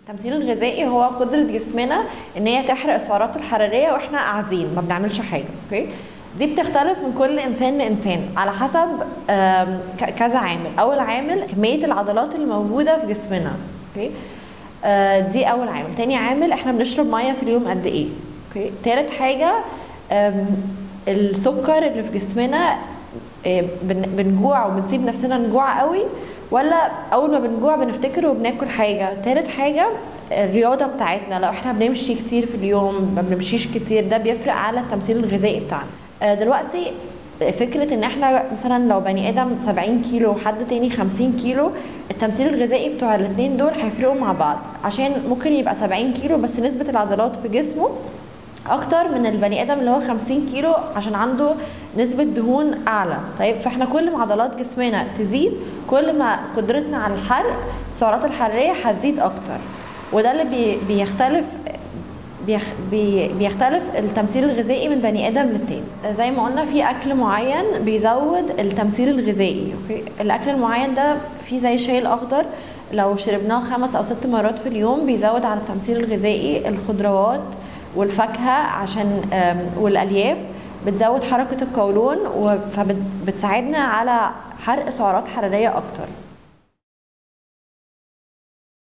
التمثيل الغذائي هو قدرة جسمنا ان هي تحرق السعرات الحرارية واحنا قاعدين ما بنعملش حاجة اوكي دي بتختلف من كل انسان لانسان على حسب آم، ك- كذا عامل اول عامل كمية العضلات الموجودة في جسمنا اوكي آه، دي اول عامل تاني عامل احنا بنشرب ميه في اليوم قد ايه اوكي تالت حاجه آم، السكر اللي في جسمنا آه، بن- بنجوع وبنسيب نفسنا نجوع قوي ولا اول ما بنجوع بنفتكر وبناكل حاجه تالت حاجه الرياضه بتاعتنا لو احنا بنمشي كتير في اليوم ما بنمشيش كتير ده بيفرق على التمثيل الغذائي بتاعنا آه، دلوقتي فكرة ان احنا مثلا لو بني ادم 70 كيلو وحد تاني 50 كيلو التمثيل الغذائي بتوع الاتنين دول هيفرقوا مع بعض عشان ممكن يبقى 70 كيلو بس نسبة العضلات في جسمه اكتر من البني ادم اللي هو 50 كيلو عشان عنده نسبة دهون اعلى طيب فاحنا كل ما عضلات جسمنا تزيد كل ما قدرتنا على الحرق السعرات الحرارية هتزيد اكتر وده اللي بي بيختلف بيخ بي بيختلف التمثيل الغذائي من بني ادم للتاني زي ما قلنا في اكل معين بيزود التمثيل الغذائي اوكي الاكل المعين ده فيه زي الشاي الاخضر لو شربناه خمس او ست مرات في اليوم بيزود على التمثيل الغذائي الخضروات والفاكهه عشان آم، والالياف بتزود حركه القولون فبتساعدنا على حرق سعرات حراريه اكتر